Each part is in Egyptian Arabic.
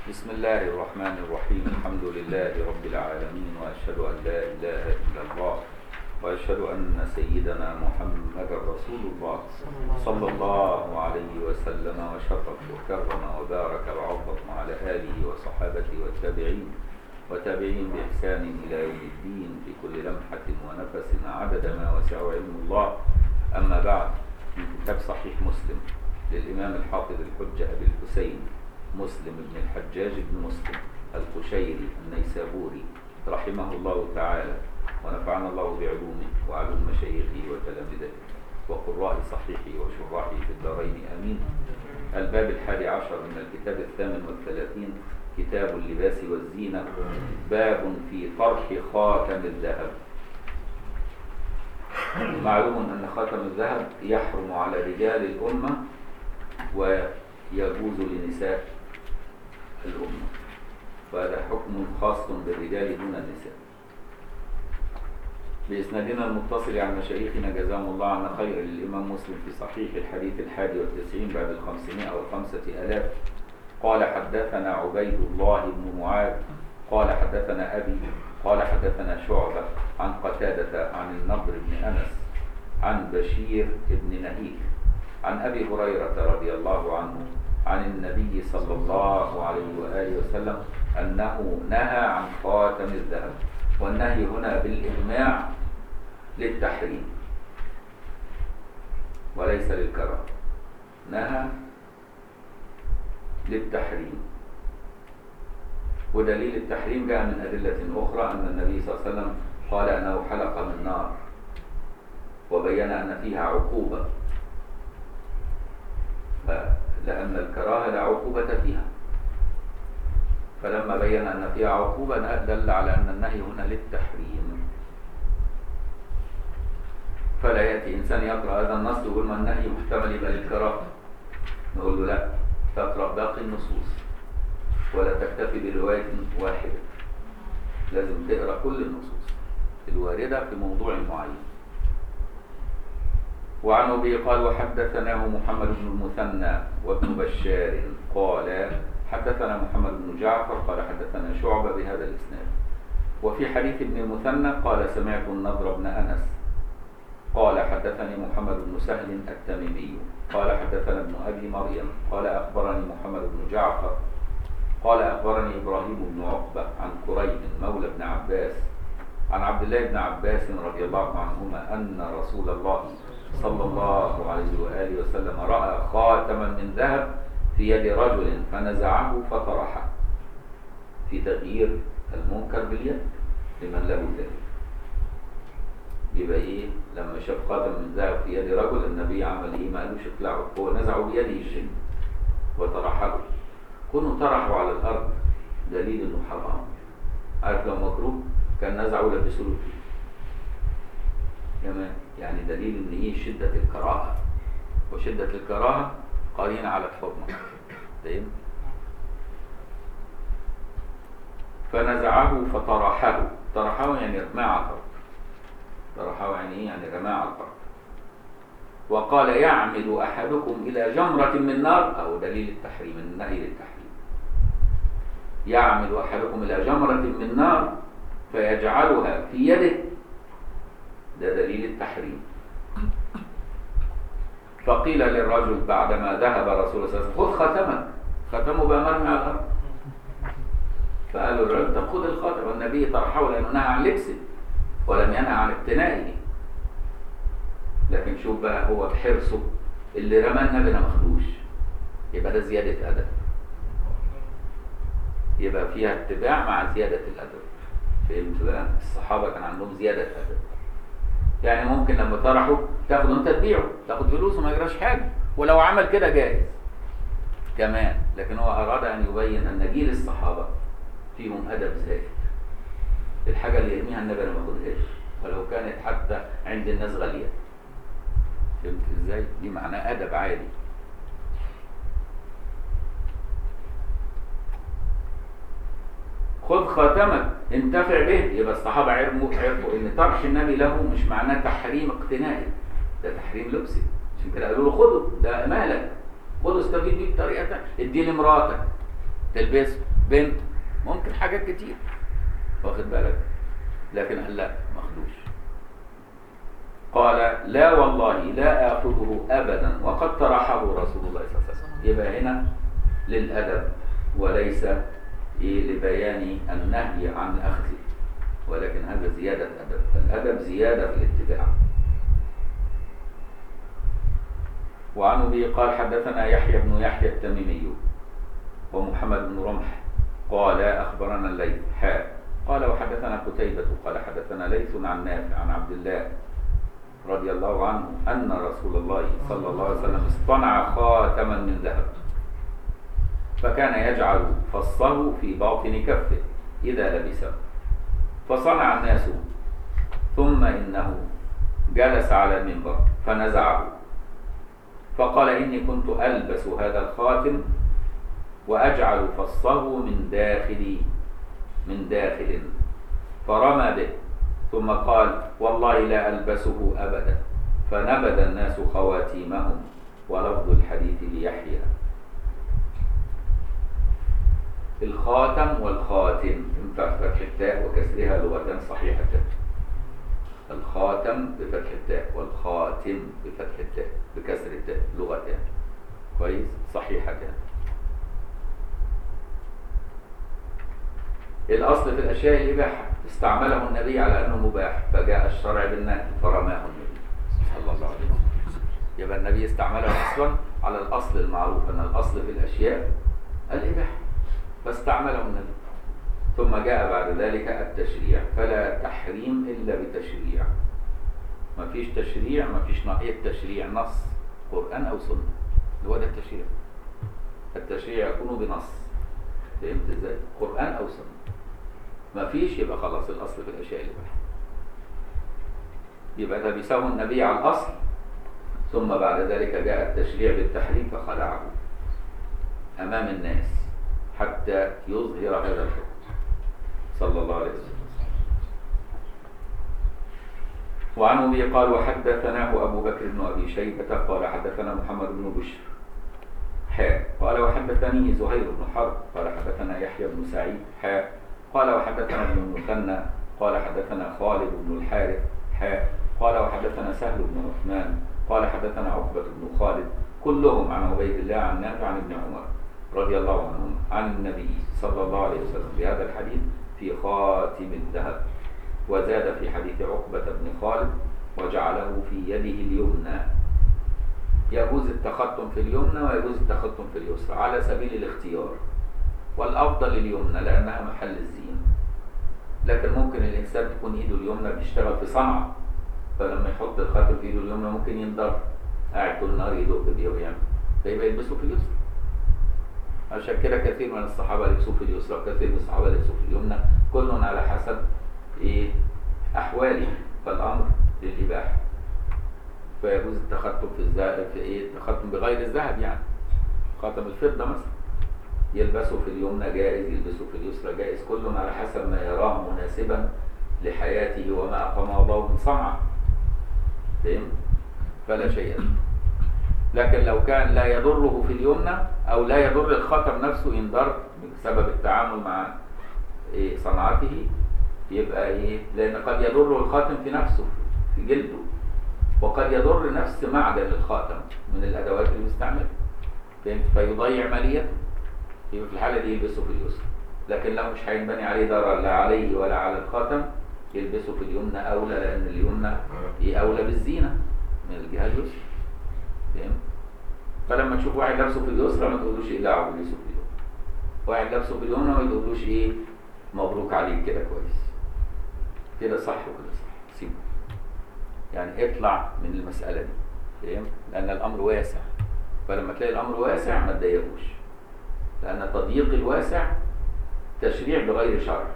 بسم الله الرحمن الرحيم الحمد لله رب العالمين وأشهد أن لا إله إلا الله وأشهد أن سيدنا محمد رسول الله صلى الله عليه وسلم وشرف وكرم وبارك وعظم على آله وصحابته والتابعين وتابعين بإحسان إلى يوم الدين في كل لمحة ونفس عدد ما وسعه علم الله أما بعد من كتاب صحيح مسلم للإمام الحافظ الحجة أبي الحسين مسلم بن الحجاج بن مسلم القشيري النيسابوري رحمه الله تعالى ونفعنا الله بعلومه وعلوم مشايخه وتلامذته وقراء صحيحه وشراحه في الدارين امين الباب الحادي عشر من الكتاب الثامن والثلاثين كتاب اللباس والزينة باب في طرح خاتم الذهب معلوم أن خاتم الذهب يحرم على رجال الأمة ويجوز لنساء الأمة وهذا حكم خاص بالرجال دون النساء بإسنادنا المتصل عن مشايخنا جزاهم الله عنا خير للإمام مسلم في صحيح الحديث الحادي والتسعين بعد الخمسمائة والخمسة ألاف قال حدثنا عبيد الله بن معاذ قال حدثنا أبي قال حدثنا شعبة عن قتادة عن النضر بن أنس عن بشير بن نهيك عن أبي هريرة رضي الله عنه عن النبي صلى الله عليه وآله وسلم أنه نهى عن خاتم الذهب والنهي هنا بالإجماع للتحريم وليس للكراهة نهى للتحريم ودليل التحريم جاء من أدلة أخرى أن النبي صلى الله عليه وسلم قال أنه حلق من نار وبين أن فيها عقوبة لأن الكراهة لا عقوبة فيها فلما بين أن فيها عقوبة دل على أن النهي هنا للتحريم فلا يأتي إنسان يقرأ هذا النص يقول ما النهي محتمل يبقى للكراهة نقول له لا تقرأ باقي النصوص ولا تكتفي برواية واحدة لازم تقرأ كل النصوص الواردة في موضوع معين وعن أبي قال وحدثناه محمد بن المثنى وابن بشار قال حدثنا محمد بن جعفر قال حدثنا شعبة بهذا الإسناد وفي حديث ابن المثنى قال سمعت النضر بن أنس قال حدثني محمد بن سهل التميمي قال حدثنا ابن أبي مريم قال أخبرني محمد بن جعفر قال أخبرني إبراهيم بن عقبة عن قريب مولى ابن عباس عن عبد الله بن عباس رضي الله عنهما أن رسول الله صلى الله عليه وآله وسلم رأى خاتما من ذهب في يد رجل فنزعه فطرحه في تغيير المنكر باليد لمن له ذلك يبقى ايه لما شاف خاتم من ذهب في يد رجل النبي عمل ايه ما قالوش اقلعه هو نزعه بيده الشيء وطرحه كونه طرحه على الارض دليل انه حرام عارف لو مكروه كان نزعه لبسه له فيه كمان يعني دليل ان ايه شده الكراهه وشده الكراهه قرينه على الحرمه فاهم فنزعه فطرحه طرحه يعني رماه على الارض طرحه يعني ايه يعني رماه على الارض وقال يعمد احدكم الى جمره من نار او دليل التحريم النهي للتحريم يعمد احدكم الى جمره من نار فيجعلها في يده ده دليل التحريم فقيل للرجل بعدما ذهب رسول الله صلى الله عليه وسلم خذ ختمك ختمه بقى مرمي على الارض فقالوا الرجل طب خذ الخاتم والنبي طرحه لانه نهى عن لبسه ولم ينهى عن اقتنائه لكن شوف بقى هو بحرصه اللي رمى النبي ما خدوش يبقى ده زياده ادب يبقى فيها اتباع مع زياده الادب فهمت بقى الصحابه كان عندهم زياده ادب يعني ممكن لما طرحوا تاخده انت تبيعه تاخد فلوسه ما يجراش حاجه ولو عمل كده جائز كمان لكن هو اراد ان يبين ان جيل الصحابه فيهم ادب زائد الحاجه اللي يرميها النبي انا ما اخدهاش ولو كانت حتى عند الناس غاليه فهمت ازاي دي معناه ادب عادي خذ خاتمك انتفع به يبقى الصحابة عرفوا عرفوا ان طرح النبي له مش معناه تحريم اقتنائي ده تحريم لبسي عشان كده قالوا له خده ده مالك خده استفيد بيه بطريقة اديه لمراتك تلبسه بنت ممكن حاجات كتير واخد بالك لكن قال لا ما اخدوش قال لا والله لا آخذه أبدا وقد طرحه رسول الله صلى الله عليه وسلم يبقى هنا للأدب وليس إيه لبيان النهي عن أخذه ولكن هذا زيادة أدب الأدب زيادة في الاتباع وعن أبي قال حدثنا يحيى بن يحيى التميمي ومحمد بن رمح قال أخبرنا الليث حاء قال وحدثنا قتيبة قال حدثنا ليث عن نافع عن عبد الله رضي الله عنه أن رسول الله صلى الله عليه وسلم اصطنع خاتما من ذهب فكان يجعل فصه في باطن كفه إذا لبسه فصنع الناس ثم إنه جلس على المنبر فنزعه فقال إني كنت ألبس هذا الخاتم وأجعل فصه من داخل من داخل فرمى به ثم قال والله لا ألبسه أبدا فنبذ الناس خواتيمهم ولفظ الحديث ليحيى الخاتم والخاتم ينفع فتح التاء وكسرها لغتان صحيحتان الخاتم بفتح التاء والخاتم بفتح التاء بكسر التاء لغتان كويس صحيحتان الأصل في الأشياء الإباحة استعمله النبي على أنه مباح فجاء الشرع بالنهي فرماه النبي صلى الله عليه وسلم يبقى النبي استعمله أصلا على الأصل المعروف أن الأصل في الأشياء الإباحة فاستعمله النبي ثم جاء بعد ذلك التشريع فلا تحريم إلا بتشريع ما فيش تشريع ما فيش نوعية تشريع نص قرآن أو سنة هو ده التشريع التشريع يكون بنص فهمت ازاي؟ قرآن أو سنة ما فيش يبقى خلاص الأصل في الأشياء الإباحة يبقى ده بيساوي النبي على الأصل ثم بعد ذلك جاء التشريع بالتحريم فخلعه أمام الناس حتى يظهر هذا الحكم صلى الله عليه وسلم وعن أبي قال وحدثناه أبو بكر بن أبي شيبة قال حدثنا محمد بن بشر حاء قال وحدثني زهير بن حرب قال حدثنا يحيى بن سعيد حاء قال وحدثنا ابن المثنى قال حدثنا خالد بن الحارث حاء قال وحدثنا سهل بن عثمان قال حدثنا عقبة بن خالد كلهم عن عبيد الله عن نافع عن ابن عمر رضي الله عنهم عن النبي صلى الله عليه وسلم بهذا الحديث في خاتم الذهب وزاد في حديث عقبة بن خالد وجعله في يده اليمنى يجوز التختم في اليمنى ويجوز التختم في اليسرى على سبيل الاختيار والأفضل اليمنى لأنها محل الزينة لكن ممكن الإنسان تكون إيده اليمنى بيشتغل في صنعة فلما يحط الخاتم في إيده اليمنى ممكن ينضر قاعد طول النهار يدق بيه ويعمل فيبقى يلبسه في اليسرى عشان كده كثير من الصحابة لبسوه في اليسرى وكثير من الصحابة لبسوه في اليمنى كل على حسب إيه أحواله فالأمر للإباحة فيجوز التختم في الذهب في إيه التختم بغير الذهب يعني خاتم الفضة مثلا يلبسه في اليمنى جائز يلبسه في اليسرى جائز كل على حسب ما يراه مناسبا لحياته وما أقامه الله من صنعة فهم؟ فلا شيء لكن لو كان لا يضره في اليمنى أو لا يضر الخاتم نفسه ينضر بسبب التعامل مع إيه صنعته يبقى إيه لأن قد يضر الخاتم في نفسه في جلده وقد يضر نفس معدن الخاتم من الأدوات اللي بيستعملها فهمت فيضيع ماليته يبقى في الحالة دي يلبسه في اليسرى لكن لو مش هينبني عليه ضرر لا عليه ولا على الخاتم يلبسه في اليمنى أولى لأن اليمنى هي أولى بالزينة من الجهة اليسرى فهمت؟ فلما تشوف واحد لابسه في اليسرى ما تقولوش ايه دعوه بلبسه في اليمنى واحد لابسه في اليمنى ما تقولوش ايه مبروك عليك كده كويس كده صح وكده صح سيبه يعني اطلع من المسألة دي فاهم؟ لأن الأمر واسع فلما تلاقي الأمر واسع ما تضيقوش لأن تضييق الواسع تشريع بغير شرع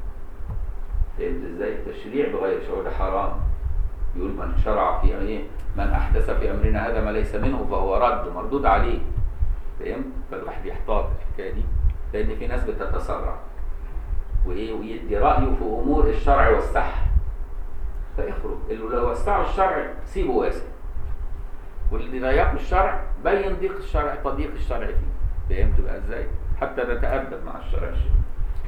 فهمت ازاي؟ تشريع بغير شرع ده حرام يقول من شرع في ايه؟ من أحدث في أمرنا هذا ما ليس منه فهو رد مردود عليه فهمت؟ فالواحد يحتاط الحكاية دي لأن في ناس بتتسرع وإيه ويدي رأيه في أمور الشرع والصح فاخرج اللي لو وسعوا الشرع سيبه واسع واللي ضيقوا الشرع بين ضيق الشرع تضييق الشرع فيه فهمت بقى ازاي؟ حتى نتأدب مع الشرع الشريف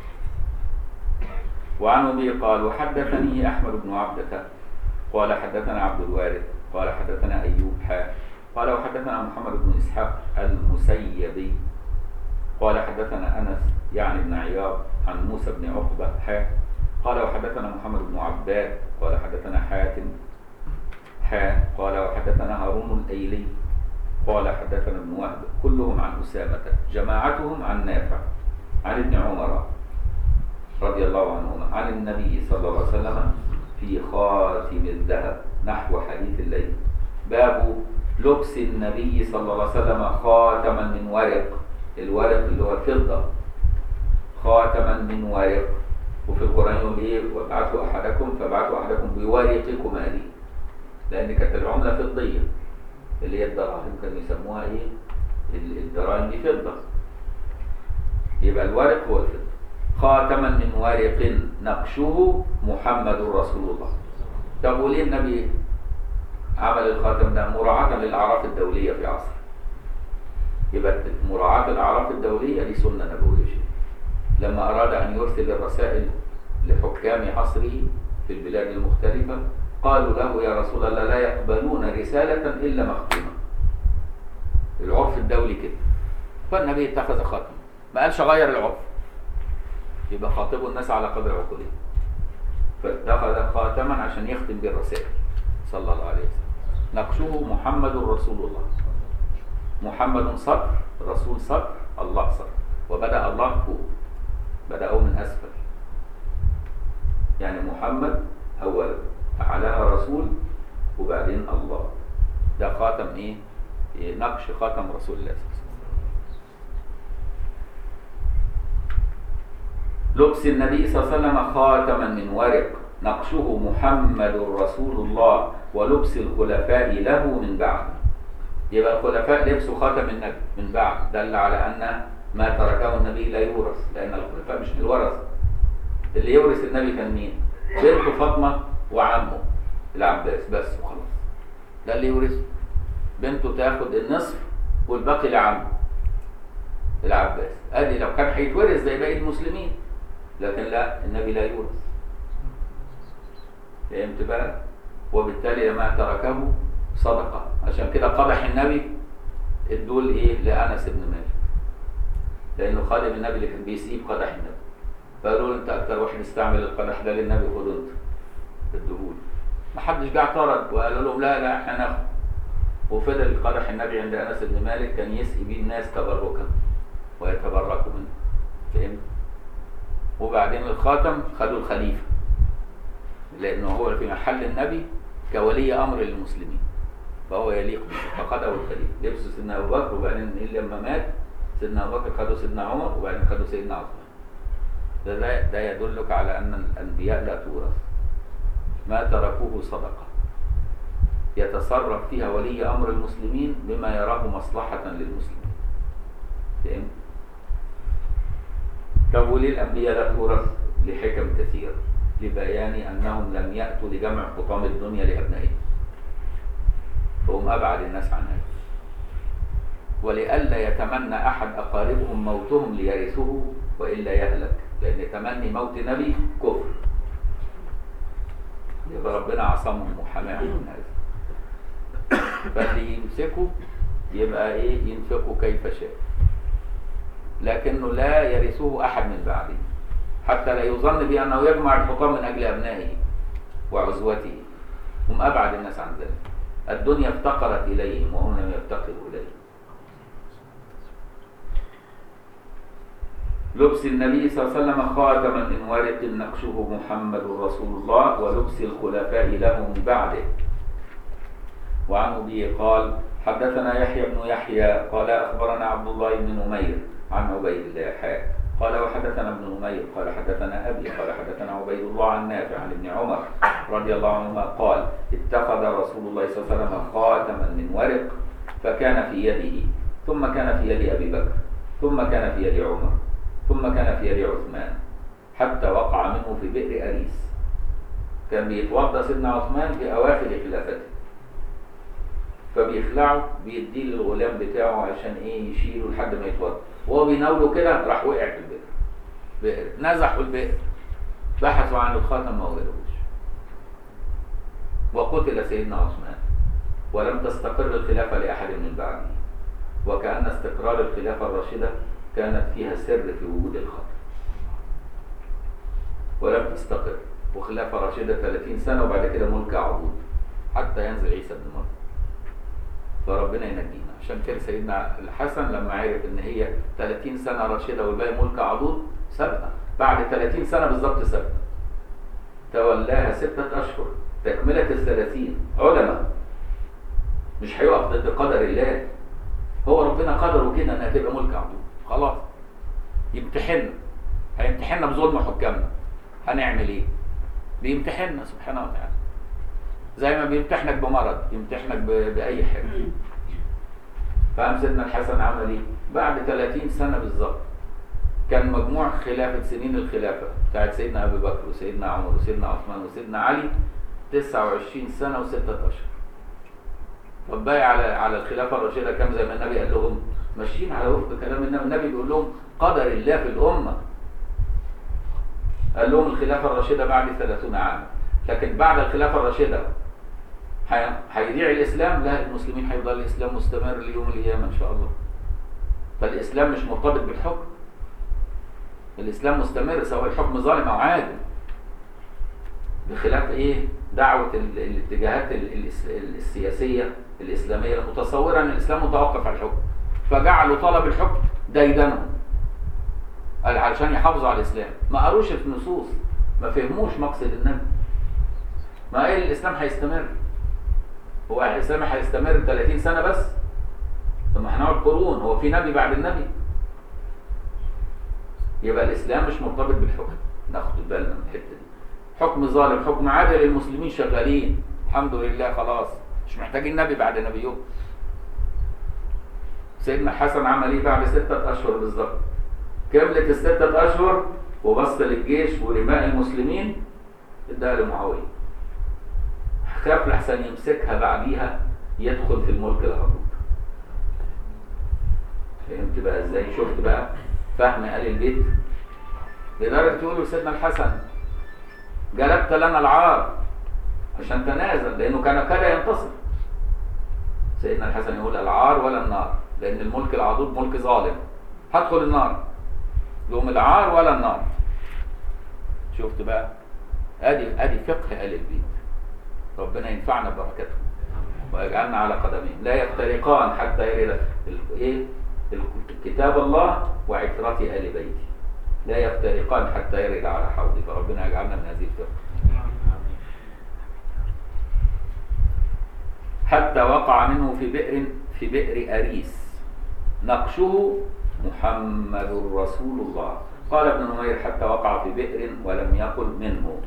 وعن أبي قال وحدثني أحمد بن عبدة قال حدثنا عبد الوارث قال حدثنا أيوب حا قال وحدثنا محمد بن إسحاق المسيبي قال حدثنا أنس يعني بن عياض عن موسى بن عقبة حا قال وحدثنا محمد بن عباد قال حدثنا حاتم حا قال وحدثنا هارون الأيلي قال حدثنا ابن وهب كلهم عن أسامة جماعتهم عن نافع عن ابن عمر رضي الله عنهما عن النبي صلى الله عليه وسلم في خاتم الذهب نحو حديث الليل باب لبس النبي صلى الله عليه وسلم خاتما من ورق الورق اللي هو الفضة خاتما من ورق وفي القرآن يقول ايه وابعثوا احدكم فابعثوا احدكم بورقكم هذه لان كانت العملة فضية اللي هي الدراهم كانوا يسموها ايه ال- الدراهم دي فضة يبقى الورق هو الفضة خاتما من ورق نقشه محمد رسول الله طب وليه النبي عمل الخاتم ده مراعاة للأعراف الدولية في عصره يبقى مراعاة الأعراف الدولية دي سنة نبوية لما أراد أن يرسل الرسائل لحكام عصره في البلاد المختلفة قالوا له يا رسول الله لا يقبلون رسالة إلا مختومة العرف الدولي كده فالنبي اتخذ خاتم ما قالش غير العرف يبقى خاطبوا الناس على قدر عقولهم فاتخذ خاتما عشان يختم بالرسائل صلى الله عليه وسلم نقشه محمد رسول الله محمد صدر رسول صدر الله صدر وبدأ الله فوق بدأوا من أسفل يعني محمد أولا أعلاها رسول وبعدين الله ده خاتم إيه؟ إيه نقش خاتم رسول الله صلى الله عليه وسلم لبس النبي صلى الله عليه وسلم خاتما من ورق نقشه محمد رسول الله ولبس الخلفاء له من بعد يبقى الخلفاء لبسوا خاتم النبي من بعد دل على أن ما تركه النبي لا يورث لأن الخلفاء مش بالورثة اللي يورث النبي كان مين؟ بنت فاطمة وعمه العباس بس وخلاص ده اللي يورث بنته تاخد النصف والباقي لعمه العباس ادي لو كان هيتورث زي باقي المسلمين لكن لا النبي لا يورث فهمت بقى وبالتالي ما تركه صدقة عشان كده قدح النبي الدول ايه لأنس بن مالك لأنه خادم النبي اللي كان بيسيب قدح النبي فقالوا له انت اكتر واحد استعمل القدح ده للنبي خده انت الدهول ما حدش جه اعترض وقالوا لهم لا لا احنا ناخد وفضل قدح النبي عند انس بن مالك كان يسقي بيه الناس تبركا ويتبركوا منه فهمت وبعدين الخاتم خدوا الخليفه لانه هو في محل النبي كولي امر للمسلمين فهو يليق به فخده الخليفه لبسوا سيدنا ابو بكر وبعدين إيه لما مات سيدنا ابو بكر خدوا سيدنا عمر وبعدين خدوا سيدنا عثمان ده, ده ده يدلك على ان الانبياء لا تورث ما تركوه صدقه يتصرف فيها ولي امر المسلمين بما يراه مصلحه للمسلمين فهمت طب وليه الانبياء لا تورث لحكم كثيره لبيان انهم لم ياتوا لجمع حطام الدنيا لابنائهم فهم ابعد الناس عن هذا ولئلا يتمنى احد اقاربهم موتهم ليرثوه والا يهلك لان تمني موت نبي كفر يبقى ربنا عصمهم وحماهم من هذا فاللي يمسكوا يبقى ايه ينفقوا كيف شاء لكنه لا يرثه احد من بعده حتى لا يظن بانه يجمع الحطام من اجل ابنائه وعزوته هم ابعد الناس عن ذلك الدنيا افتقرت اليهم وهم لم يفتقروا اليه لبس النبي صلى الله عليه وسلم خاتما من ورق نقشه محمد رسول الله ولبس الخلفاء له من بعده وعن ابي قال حدثنا يحيى بن يحيى قال اخبرنا عبد الله بن نمير عن عبيد الله حاء قال وحدثنا ابن نمير قال حدثنا ابي قال حدثنا عبيد الله عن نافع عن ابن عمر رضي الله عنهما قال اتخذ رسول الله صلى الله عليه وسلم خاتما من ورق فكان في يده ثم كان في يد ابي بكر ثم كان في يد عمر ثم كان في يد عثمان حتى وقع منه في بئر اريس كان بيتوضا سيدنا عثمان في اواخر خلافته فبيخلعه بيديه للغلام بتاعه عشان ايه يشيله لحد ما يتوضا وهو بيناوله كده راح وقع في البئر بئر نزحوا البئر بحثوا عن الخاتم ما وجدوش وقتل سيدنا عثمان ولم تستقر الخلافة لأحد من بعده وكأن استقرار الخلافة الراشدة كانت فيها سر في وجود الخطر ولم تستقر وخلافة راشدة 30 سنة وبعد كده ملك عضود حتى ينزل عيسى بن مريم فربنا ينجينا عشان كده سيدنا الحسن لما عرف ان هي 30 سنة راشدة والباقي ملك عضود سابها بعد 30 سنة بالظبط سابها تولاها ستة أشهر تكملة الثلاثين علماء مش هيقف ضد قدر الله هو ربنا قدره كده انها تبقى ملك عضو خلاص يمتحننا هيمتحننا بظلم حكامنا هنعمل ايه بيمتحننا سبحانه وتعالى زي ما بيمتحنك بمرض يمتحنك ب- باي حاجه فقام سيدنا الحسن عمل ايه بعد 30 سنه بالظبط كان مجموع خلافه سنين الخلافه بتاعت سيدنا ابي بكر وسيدنا عمر وسيدنا عثمان وسيدنا علي 29 سنه وستة اشهر طب باقي على على الخلافه الراشده كام زي ما النبي قال لهم ماشيين على وفق كلام النبي النبي بيقول لهم قدر الله في الامه قال لهم الخلافه الراشده بعد 30 عاما لكن بعد الخلافه الراشده هي- هيضيع الاسلام لا المسلمين هيفضل الاسلام مستمر ليوم القيامه ان شاء الله فالاسلام مش مرتبط بالحكم الاسلام مستمر سواء الحكم ظالم او عادل بخلاف ايه دعوه ال- الاتجاهات ال- الس- السياسيه الاسلاميه المتصوره ان الاسلام متوقف على الحكم فجعلوا طلب الحكم ديدنه قال علشان يحافظوا على الاسلام ما قروش في النصوص ما فهموش مقصد النبي ما قال الاسلام هيستمر هو الاسلام هيستمر 30 سنه بس طب ما هنقعد قرون هو في نبي بعد النبي يبقى الاسلام مش مرتبط بالحكم ناخد بالنا من الحته دي حكم ظالم حكم عادل المسلمين شغالين الحمد لله خلاص مش محتاجين نبي بعد نبيهم سيدنا الحسن عمل ايه بعد ستة اشهر بالظبط كملت الستة اشهر وبص للجيش ورماء المسلمين اداها لمعاويه خاف لحسن يمسكها بعديها يدخل في الملك العضوض فهمت بقى ازاي شفت بقى فهم آل البيت لدرجة يقولوا لسيدنا الحسن جلبت لنا العار عشان تنازل لأنه كان كاد ينتصر سيدنا الحسن يقول العار ولا النار لأن الملك العضوض ملك ظالم هدخل النار لهم العار ولا النار شفت بقى ادي ادي فقه آل البيت ربنا ينفعنا ببركاتهم ويجعلنا على قدمين لا يفترقان حتى يرد ال- ايه ال- كتاب الله وعترة آل بيتي لا يفترقان حتى يرد على حوضي فربنا يجعلنا من هذه الفرقة حتى وقع منه في بئر في بئر أريس نقشه محمد رسول الله قال ابن نمير حتى وقع في بئر ولم يقل منه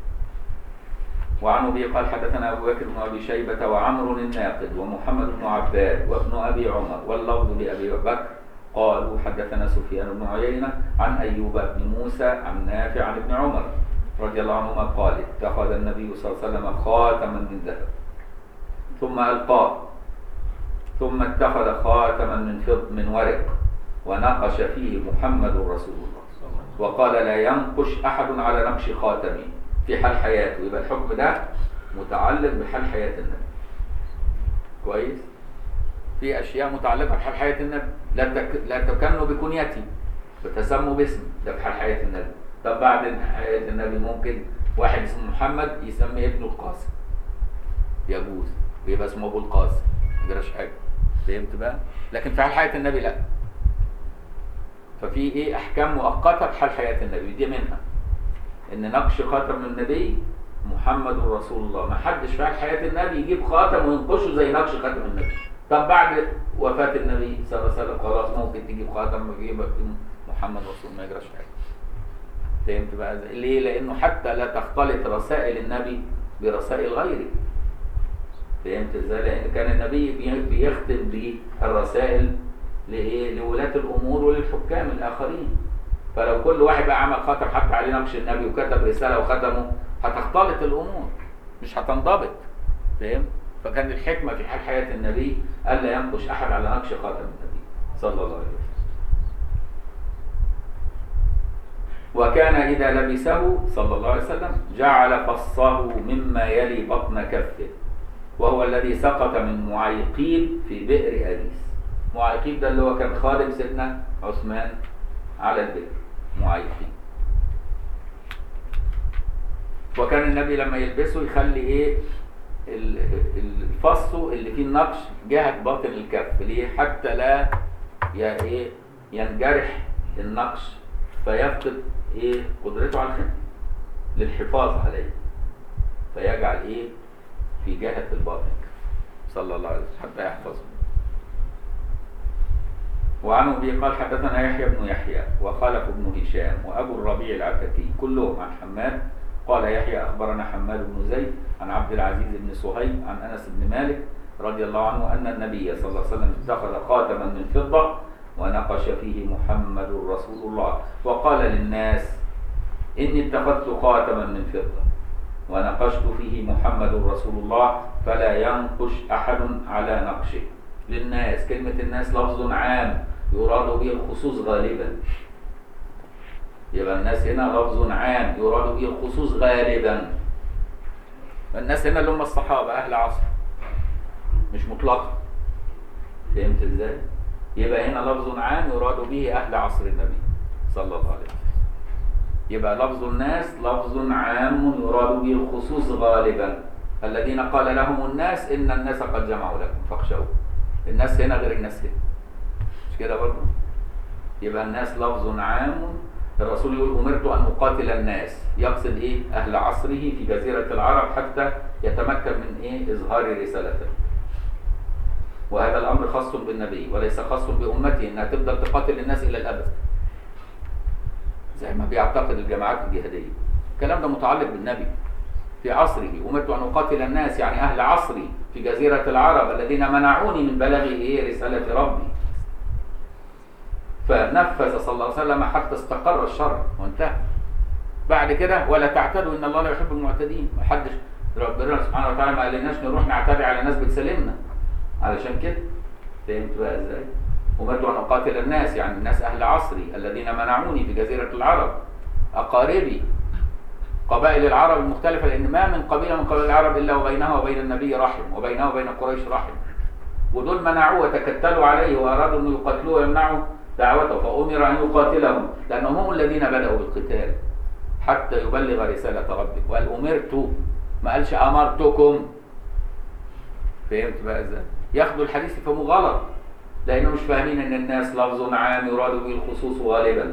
وعن ابي قال حدثنا ابو بكر بن ابي شيبه وعمرو الناقد ومحمد بن عباد وابن ابي عمر واللفظ لابي بكر قالوا حدثنا سفيان بن عيينه عن ايوب بن موسى عن نافع عن ابن عمر رضي الله عنهما قال اتخذ النبي صلى الله عليه وسلم خاتما من ذهب ثم القاه ثم اتخذ خاتما من فض من ورق ونقش فيه محمد رسول الله وقال لا ينقش احد على نقش خاتمه في حال حياته يبقى الحكم ده متعلق بحال حياه النبي كويس في اشياء متعلقه بحال حياه النبي لا تك... لا تكنوا بكنيتي وتسموا باسمي ده في حال حياه النبي طب بعد حياه النبي ممكن واحد اسمه محمد يسمي ابنه القاسم يجوز ويبقى اسمه ابو القاسم ما يجراش حاجه فهمت بقى لكن في حال حياه النبي لا ففي ايه احكام مؤقته في حال حياه النبي دي منها ان نقش خاتم النبي محمد رسول الله ما حدش في حال حياه النبي يجيب خاتم وينقشه زي نقش خاتم النبي طب بعد وفاه النبي صلى الله عليه وسلم خلاص ممكن تجيب خاتم وتجيب محمد رسول ما يجراش حاجه فهمت بقى ازاي؟ ليه لانه حتى لا تختلط رسائل النبي برسائل غيره فهمت ازاي لان كان النبي بي- بيختم بالرسائل لايه لولاة الامور وللحكام الاخرين فلو كل واحد بقى عمل خاتم حط عليه نقش النبي وكتب رساله وختمه هتختلط الامور مش هتنضبط فاهم فكان الحكمة في حال حياة النبي ألا ينقش أحد على نقش خاتم النبي صلى الله عليه وسلم وكان إذا لبسه صلى الله عليه وسلم جعل فصه مما يلي بطن كفه وهو الذي سقط من معيقيب في بئر أليس معيقيب ده اللي هو كان خادم سيدنا عثمان على البئر معيقيب وكان النبي لما يلبسه يخلي ايه ال- ال- الفص اللي فيه النقش جهة باطن الكف ليه حتى لا ي- ايه ينجرح النقش فيفقد ايه قدرته على الخدمة للحفاظ عليه فيجعل ايه في جهة الباطن صلى الله عليه وسلم حتى يحفظه وعن ابي قال حدثنا يحيى بن يحيى وخلف بن هشام وابو الربيع العتكي كلهم عن حماد قال يحيى اخبرنا حماد بن زيد عن عبد العزيز بن صهيب عن انس بن مالك رضي الله عنه ان النبي صلى الله عليه وسلم اتخذ خاتما من فضه ونقش فيه محمد رسول الله وقال للناس اني اتخذت خاتما من فضه ونقشت فيه محمد رسول الله فلا ينقش احد على نقشه للناس كلمة الناس لفظ عام يراد به الخصوص غالبا يبقى الناس هنا لفظ عام يراد به الخصوص غالبا الناس هنا اللي هم الصحابة أهل عصر مش مطلقا فهمت ازاي؟ يبقى هنا لفظ عام يراد به أهل عصر النبي صلى الله عليه وسلم يبقى لفظ الناس لفظ عام يراد به الخصوص غالبا الذين قال لهم الناس إن الناس قد جمعوا لكم فاخشوا الناس هنا غير الناس هنا مش كده برضه يبقى الناس لفظ عام الرسول يقول أمرت أن أقاتل الناس يقصد إيه أهل عصره في جزيرة العرب حتى يتمكن من إيه إظهار رسالته وهذا الأمر خاص بالنبي وليس خاص بأمته إنها تفضل تقاتل الناس إلى الأبد زي ما بيعتقد الجماعات الجهادية الكلام ده متعلق بالنبي في عصره أمرت أن أقاتل الناس يعني أهل عصري في جزيرة العرب الذين منعوني من بلاغ إيه رسالة ربي فنفذ صلى الله عليه وسلم حتى استقر الشر وانتهى بعد كده ولا تعتدوا ان الله لا يحب المعتدين ما حدش ربنا سبحانه وتعالى ما قالناش نروح نعتدي على ناس بتسلمنا علشان كده فهمت بقى ازاي أمرت أن أقاتل الناس يعني الناس أهل عصري الذين منعوني في جزيرة العرب أقاربي قبائل العرب المختلفة لأن ما من قبيلة من قبائل العرب إلا وبينها وبين النبي رحم وبينها وبين قريش رحم ودول منعوه وتكتلوا عليه وأرادوا أن يقتلوه ويمنعوا دعوته فأمر أن يقاتلهم لأنهم هم الذين بدأوا بالقتال حتى يبلغ رسالة ربك وقال أمرت ما قالش أمرتكم فهمت بقى ازاي؟ ياخدوا الحديث يفهموه غلط لأنهم مش فاهمين أن الناس لفظ عام يراد به الخصوص غالبا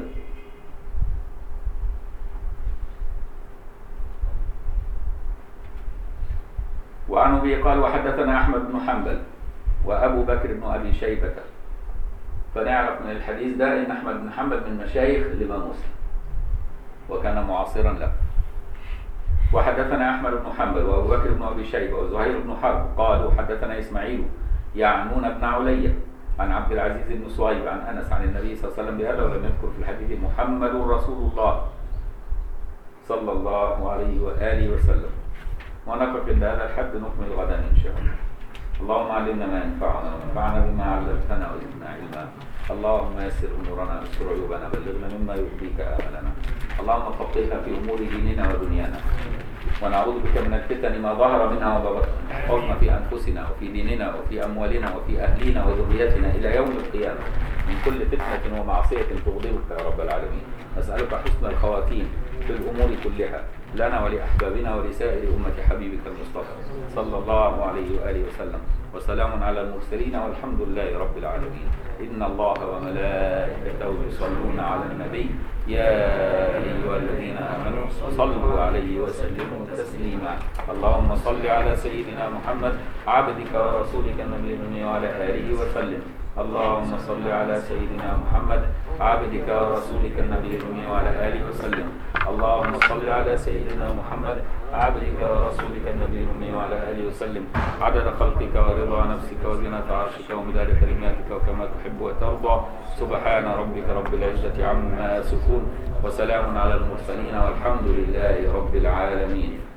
وعن ابي قال وحدثنا احمد بن حنبل وابو بكر بن ابي شيبه فنعرف من الحديث ده ان احمد بن حنبل من مشايخ الامام مسلم وكان معاصرا له وحدثنا احمد بن حنبل وابو بكر بن ابي شيبه وزهير بن حرب قالوا حدثنا اسماعيل يعنون بن علي عن عبد العزيز بن صهيب عن انس عن النبي صلى الله عليه وسلم بهذا ولم يذكر في الحديث محمد رسول الله صلى الله عليه واله وسلم ونقف عند هذا الحد نكمل غدا ان شاء الله اللهم علمنا ما ينفعنا وانفعنا بما علمتنا وزدنا علما اللهم يسر امورنا واستر عيوبنا بلغنا مما يرضيك املنا اللهم فقهنا في امور ديننا ودنيانا ونعوذ بك من الفتن ما ظهر منها وبطن احفظنا في انفسنا وفي ديننا وفي اموالنا وفي اهلنا وذريتنا الى يوم القيامه من كل فتنه ومعصيه تغضبك يا رب العالمين نسالك حسن الخواتيم في الامور كلها لنا ولاحبابنا ولسائر امه حبيبك المصطفى صلى الله عليه واله وسلم وسلام على المرسلين والحمد لله رب العالمين ان الله وملائكته يصلون على النبي يا ايها الذين امنوا صلوا عليه وسلموا تسليما اللهم صل على سيدنا محمد عبدك ورسولك النبي الأمي وعلى اله وسلم اللهم صل على سيدنا محمد عبدك ورسولك النبي الأمي وعلى آله وسلم اللهم صل على سيدنا محمد عبدك ورسولك النبي الأمي وعلى آله وسلم عدد خلقك ورضا نفسك وزنة عرشك ومداد كلماتك وكما تحب وترضى سبحان ربك رب العزة عما يصفون وسلام على المرسلين والحمد لله رب العالمين